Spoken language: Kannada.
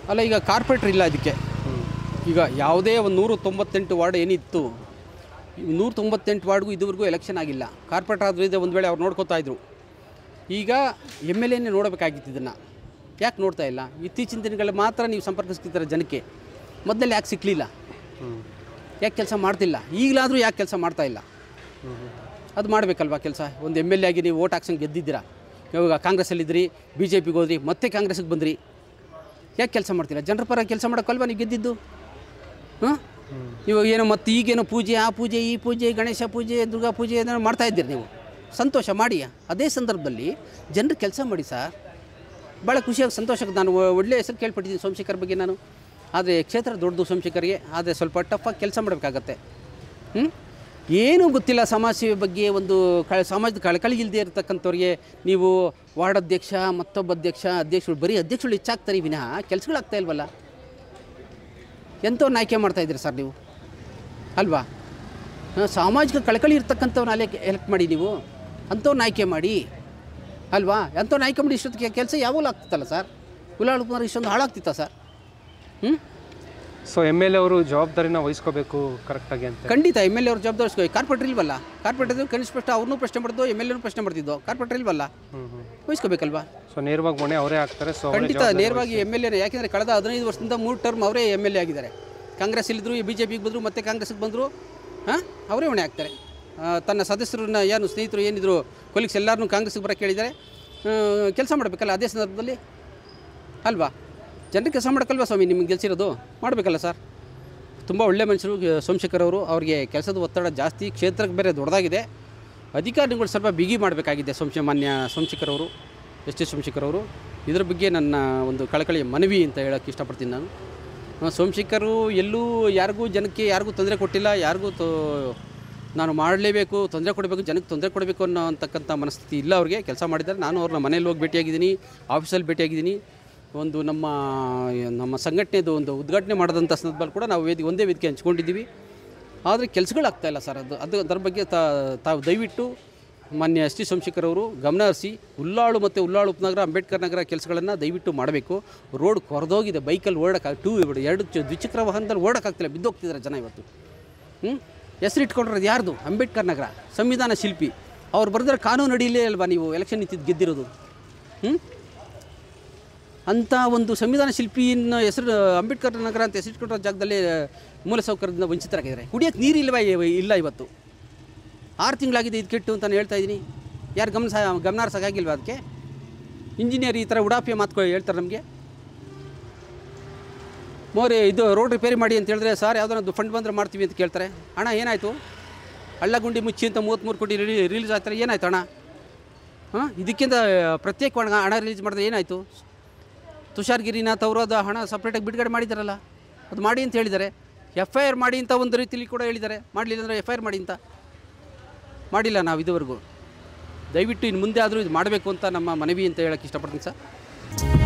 ಅಲ್ಲ ಈಗ ಕಾರ್ಪೊರೇಟ್ರ್ ಇಲ್ಲ ಇದಕ್ಕೆ ಈಗ ಯಾವುದೇ ಒಂದು ನೂರು ತೊಂಬತ್ತೆಂಟು ವಾರ್ಡ್ ಏನಿತ್ತು ನೂರ ತೊಂಬತ್ತೆಂಟು ವಾರ್ಡ್ಗೂ ಇದುವರೆಗೂ ಎಲೆಕ್ಷನ್ ಆಗಿಲ್ಲ ಕಾರ್ಪೊರೇಟರ್ ಆದ್ರಿಂದ ಒಂದು ವೇಳೆ ಅವ್ರು ನೋಡ್ಕೋತಾ ಇದ್ರು ಈಗ ಎಮ್ ಎಲ್ ಎನೇ ನೋಡಬೇಕಾಗಿತ್ತು ಇದನ್ನು ಯಾಕೆ ನೋಡ್ತಾ ಇಲ್ಲ ಇತ್ತೀಚಿನ ದಿನಗಳಲ್ಲಿ ಮಾತ್ರ ನೀವು ಸಂಪರ್ಕಿಸ್ತಿದ್ದಾರೆ ಜನಕ್ಕೆ ಮೊದಲಲ್ಲಿ ಯಾಕೆ ಸಿಕ್ಕಲಿಲ್ಲ ಯಾಕೆ ಕೆಲಸ ಮಾಡ್ತಿಲ್ಲ ಈಗಲಾದರೂ ಯಾಕೆ ಕೆಲಸ ಮಾಡ್ತಾ ಇಲ್ಲ ಅದು ಮಾಡಬೇಕಲ್ವಾ ಕೆಲಸ ಒಂದು ಎಮ್ ಎಲ್ ಎ ಆಗಿ ನೀವು ಓಟ್ ಹಾಕ್ಸಂಗೆ ಗೆದ್ದಿದ್ದೀರಾ ಇವಾಗ ಕಾಂಗ್ರೆಸ್ಸಲ್ಲಿದ್ದಿರಿ ಬಿ ಜೆ ಪಿಗೆ ಹೋದ್ರಿ ಮತ್ತೆ ಕಾಂಗ್ರೆಸ್ಗೆ ಬಂದ್ರಿ ಯಾಕೆ ಕೆಲಸ ಮಾಡ್ತೀರಾ ಜನರ ಪರ ಕೆಲಸ ಮಾಡೋಕ್ಕಲ್ವಾ ನೀವು ಗೆದ್ದಿದ್ದು ಹಾಂ ಇವಾಗ ಏನೋ ಮತ್ತೆ ಈಗೇನೋ ಪೂಜೆ ಆ ಪೂಜೆ ಈ ಪೂಜೆ ಗಣೇಶ ಪೂಜೆ ದುರ್ಗಾ ಪೂಜೆ ಏನೋ ಮಾಡ್ತಾ ಇದ್ದೀರಿ ನೀವು ಸಂತೋಷ ಮಾಡಿ ಅದೇ ಸಂದರ್ಭದಲ್ಲಿ ಜನರು ಕೆಲಸ ಮಾಡಿ ಸರ್ ಭಾಳ ಖುಷಿಯಾಗಿ ಸಂತೋಷಕ್ಕೆ ನಾನು ಒ- ಒಳ್ಳೆಯ ಹೆಸರು ಕೇಳ್ಪಟ್ಟಿದ್ದೀನಿ ಸೋಮಶೇಖರ್ ಬಗ್ಗೆ ನಾನು ಆದರೆ ಕ್ಷೇತ್ರ ದೊಡ್ಡದು ಸೋಮಶೇಖರ್ಗೆ ಆದರೆ ಸ್ವಲ್ಪ ಟಫಾಗಿ ಕೆಲಸ ಮಾಡಬೇಕಾಗತ್ತೆ ಹ್ಞೂ ಏನೂ ಗೊತ್ತಿಲ್ಲ ಸಮಾಜ ಸೇವೆ ಬಗ್ಗೆ ಒಂದು ಕ ಸಮಾಜದ ಕಳಕಳಿ ಇಲ್ಲದೆ ಇರತಕ್ಕಂಥವ್ರಿಗೆ ನೀವು ವಾರ್ಡ್ ಅಧ್ಯಕ್ಷ ಮತ್ತೊಬ್ಬ ಅಧ್ಯಕ್ಷ ಅಧ್ಯಕ್ಷರು ಬರೀ ಅಧ್ಯಕ್ಷಗಳು ಹೆಚ್ಚಾಗ್ತಾರೆ ವಿನಃ ಕೆಲಸಗಳಾಗ್ತಾ ಇಲ್ವಲ್ಲ ಎಂಥವ್ರನ್ನ ಆಯ್ಕೆ ಮಾಡ್ತಾ ಇದ್ದೀರಿ ಸರ್ ನೀವು ಅಲ್ವಾ ಹಾಂ, ಸಾಮಾಜಿಕ ಕಳಕಳಿ ಇರ್ತಕ್ಕಂಥವ್ರನ್ನ ಅಲೆ ಎಲೆಕ್ಟ್ ಮಾಡಿ ನೀವು ಅಂಥವ್ರನ್ನ ಆಯ್ಕೆ ಮಾಡಿ ಅಲ್ವಾ ಅಂಥವ್ರನ್ನ ಆಯ್ಕೆ ಮಾಡಿ ಇಷ್ಟೊತ್ತಿಗೆ ಕೆಲಸ ಯಾವಾಗಲೂ ಆಗ್ತಿತ್ತಲ್ಲ ಸರ್ ಉಲಾಳು ಕುಮಾರ್ ಇಷ್ಟೊಂದು ಹಾಳಾಗ್ತಿತ್ತ ಸರ್ ಹ್ಞೂ ಸೊ ಎಮ್ ಎಲ್ ಎ ಅವರು ಜವಾಬ್ದಾರಿನ ವಹಿಸ್ಕೋಬೇಕು ಕರೆಕ್ಟಾಗಿ ಅಂತ ಖಂಡಿತ ಎಮ್ ಎಲ್ ಎ ಅವ್ರ ಜವಾಬ್ದಾರಿ ಕಾರ್ಪೊರೇಟರ್ ಇಲ್ವಲ್ಲ ಕಾರ್ಪೊರೇಟರ್ ಕನಿಷ್ಠ ಪಕ್ಷ ಅವ್ರನ್ನೂ ಪ್ರಶ್ನೆ ಮಾಡಿದ್ದು ಎಮ್ ಎಲ್ ಎನೂ ಪ್ರಶ್ನೆ ಮಾಡ್ತಿದ್ದು ಕಾರ್ಪೊರೇಟರ್ ಇಲ್ವಲ್ಲ ಹ್ಞೂ ಹ್ಞೂ ವಹಿಸ್ಕೋಬೇಕಲ್ವಾ ಸೊ ನೇರವಾಗಿ ಹೊಣೆ ಅವರೇ ಆಗ್ತಾರೆ ಸೊ ಅವರೇ ಖಂಡಿತ ನೇರವಾಗಿ ಎಮ್ ಎಲ್ ಎನೇ ಯಾಕೆಂದರೆ ಕಳೆದ ಹದಿನೈದು ವರ್ಷದಿಂದ ಮೂರು ಟರ್ಮ್ ಅವರೇ ಎಮ್ ಎಲ್ ಎ ಆಗಿದ್ದಾರೆ ಕಾಂಗ್ರೆಸ್ ಇಲ್ಲಿದ್ರು ಬಿ ಜೆ ಪಿಗೆ ಬಂದರು ಮತ್ತೆ ಕಾಂಗ್ರೆಸ್ಗೆ ಬಂದರು ಹಾಂ ಅವರೇ ಹೊಣೆ ಆಗ್ತಾರೆ ಆ, ತನ್ನ ಸದಸ್ಯರನ್ನ ಏನು ಸ್ನೇಹಿತರು ಏನಿದ್ರು ಕೊಲೀಗ್ಸ್ ಎಲ್ಲರನ್ನೂ ಕಾಂಗ್ರೆಸ್ಗೆ ಬರೋಕ್ಕೆ ಹೇಳಿದ್ದಾರೆ ಕೆಲಸ ಮಾಡಬೇಕಲ್ಲ ಅದೇ ಸಂದರ್ಭದಲ್ಲಿ ಅಲ್ವಾ ಜನರಿಗೆ ಕೆಲಸ ಮಾಡೋಕ್ಕಲ್ವಾ ಸ್ವಾಮಿ ನಿಮ್ಗೆ ಗೆಲ್ಸಿರೋದು ಮಾಡಬೇಕಲ್ಲ ಸರ್ ತುಂಬ ಒಳ್ಳೆ ಮನುಷ್ಯರು ಆ, ಸೋಮಶೇಖರ್ ಅವರು ಅವರಿಗೆ ಕೆಲಸದ ಒತ್ತಡ ಜಾಸ್ತಿ ಕ್ಷೇತ್ರಕ್ಕೆ ಬೇರೆ ದೊಡ್ಡದಾಗಿದೆ ಅಧಿಕಾರಿಗಳು ಸ್ವಲ್ಪ ಬಿಗಿ ಮಾಡಬೇಕಾಗಿದೆ ಸೋಮಶ ಮಾನ್ಯ ಸೋಮಶೇಖರ್ ಅವರು ಎಸ್ ಟಿ ಸೋಮಶೇಖರ್ ಅವರು ಇದ್ರ ಬಗ್ಗೆ ನನ್ನ ಒಂದು ಕಳಕಳಿಯ ಮನವಿ ಅಂತ ಹೇಳೋಕ್ಕೆ ಇಷ್ಟಪಡ್ತೀನಿ ನಾನು ಆ, ಸೋಮಶೇಖರು ಎಲ್ಲೂ ಯಾರಿಗೂ ಜನಕ್ಕೆ ಯಾರಿಗೂ ತೊಂದರೆ ಕೊಟ್ಟಿಲ್ಲ ಯಾರಿಗೂ ತೋ ನಾನು ಮಾಡಲೇಬೇಕು ತೊಂದರೆ ಕೊಡಬೇಕು ಜನಕ್ಕೆ ತೊಂದರೆ ಕೊಡಬೇಕು ಅನ್ನೋ ಅಂತಕ್ಕಂಥ ಮನಸ್ಥಿತಿ ಇಲ್ಲ ಅವ್ರಿಗೆ ಕೆಲಸ ಮಾಡಿದ್ದಾರೆ ನಾನು ಅವ್ರನ್ನ ಮನೇಲಿ ಹೋಗಿ ಭೇಟಿಯಾಗಿದ್ದೀನಿ ಆಫೀಸಲ್ಲಿ ಭೇಟಿಯಾಗಿದ್ದೀನಿ ಒಂದು ನಮ್ಮ ನಮ್ಮ ಸಂಘಟನೆದು ಒಂದು ಉದ್ಘಾಟನೆ ಮಾಡಿದಂಥ ಸಂದರ್ಭದಲ್ಲಿ ಕೂಡ ನಾವು ವೇದಿಕೆ ಒಂದೇ ವೇದಿಕೆ ಹಂಚ್ಕೊಂಡಿದ್ದೀವಿ ಆದರೆ ಕೆಲಸಗಳಾಗ್ತಾ ಇಲ್ಲ ಸರ್ ಅದು ಅದು ಅದರ ಬಗ್ಗೆ ತಾ ತಾವು ದಯವಿಟ್ಟು ಮಾನ್ಯ ಎಸ್ ಟಿ ಸೋಮಶೇಖರ್ ಅವರು ಗಮನ ಹರಿಸಿ ಉಲ್ಲಾಳು ಮತ್ತು ಉಲ್ಲಾಳು ಉಪನಗರ ಅಂಬೇಡ್ಕರ್ ನಗರ ಕೆಲಸಗಳನ್ನು ದಯವಿಟ್ಟು ಮಾಡಬೇಕು ರೋಡ್ ಕೊರೆದೋಗಿದೆ ಬೈಕಲ್ಲಿ ಓಡೋಕೆ ಟೂ ಎರಡು ಚ- ದ್ವಿಚಕ್ರ ವಾಹನದಲ್ಲಿ ಓಡೋಕ್ಕಾಗ್ತಿಲ್ಲ ಬಿದ್ದೋಗ್ತಿದ್ದಾರೆ ಜನ ಇವತ್ತು ಹ್ಞೂ ಹೆಸರು ಇಟ್ಕೊಂಡಿರೋದು ಯಾರ್ದು ಅಂಬೇಡ್ಕರ್ ನಗರ ಸಂವಿಧಾನ ಶಿಲ್ಪಿ ಅವ್ರು ಬರೆದ್ರೆ ಕಾನೂನು ಅಡಿಯಲ್ಲೇ ಅಲ್ವಾ ನೀವು ಎಲೆಕ್ಷನ್ ನಿಂತಿದ್ದು ಗೆದ್ದಿರೋದು ಹ್ಞೂ ಅಂಥ ಒಂದು ಸಂವಿಧಾನ ಶಿಲ್ಪಿನ ಹೆಸರು ಅಂಬೇಡ್ಕರ್ ನಗರ ಅಂತ ಹೆಸರಿಟ್ಕೊಂಡಿರೋ ಜಾಗದಲ್ಲಿ ಮೂಲಸೌಕರ್ಯದಿಂದ ವಂಚಿತರಾಗಿದ್ದಾರೆ ಕುಡಿಯೋಕ್ಕೆ ನೀರು ಇಲ್ವಾ ಇವ- ಇಲ್ಲ ಇವತ್ತು ಆರು ತಿಂಗಳಾಗಿದೆ ಇದು ಕೆಟ್ಟು ಅಂತ ನಾನು ಹೇಳ್ತಾ ಇದ್ದೀನಿ ಯಾರು ಗಮನ ಸಹ ಗಮನ ಹರಿಸೋಕ್ಕಾಗಿಲ್ವಾ ಅದಕ್ಕೆ ಇಂಜಿನಿಯರ್ ಈ ಥರ ಉಡಾಫಿಯ ಮಾತುಗಳು ಹೇಳ್ತಾರೆ ನಮಗೆ ಮೋರಿ ಇದು ರೋಡ್ ರಿಪೇರಿ ಮಾಡಿ ಅಂತ ಹೇಳಿದ್ರೆ ಸರ್ ಯಾವುದೋ ಫಂಡ್ ಬಂದರೆ ಮಾಡ್ತೀವಿ ಅಂತ ಕೇಳ್ತಾರೆ ಹಣ ಏನಾಯಿತು ಹಳ್ಳ ಗುಂಡಿ ಮುಚ್ಚಿ ಅಂತ ಮೂವತ್ತ್ಮೂರು ಕೋಟಿ ರಿಲೀ ರಿಲೀಸ್ ಆಗ್ತಾರೆ ಏನಾಯ್ತು ಹಣ ಹಾಂ ಇದಕ್ಕಿಂತ ಪ್ರತ್ಯೇಕ ಹಣ ಹಣ ರಿಲೀಸ್ ಮಾಡಿದ್ರೆ ಏನಾಯಿತು ತುಷಾರ್ ಗಿರಿನಾಥ್ ಅವರು ಅದು ಹಣ ಸಪ್ರೇಟಾಗಿ ಬಿಡುಗಡೆ ಮಾಡಿದಾರಲ್ಲ ಅದು ಮಾಡಿ ಅಂತ ಹೇಳಿದ್ದಾರೆ ಎಫ್ ಐ ಆರ್ ಮಾಡಿ ಅಂತ ಒಂದು ರೀತಿಲಿ ಕೂಡ ಹೇಳಿದ್ದಾರೆ ಮಾಡಲಿಲ್ಲ ಅಂದರೆ ಎಫ್ ಐ ಆರ್ ಮಾಡಿ ಅಂತ ಮಾಡಿಲ್ಲ ನಾವು ಇದುವರೆಗೂ ದಯವಿಟ್ಟು ಇನ್ನು ಮುಂದೆ ಆದರೂ ಇದು ಮಾಡಬೇಕು ಅಂತ ನಮ್ಮ ಮನವಿ ಅಂತ ಹೇಳೋಕ್ಕೆ ಇಷ್ಟಪಡ್ತೀನಿ ಸರ್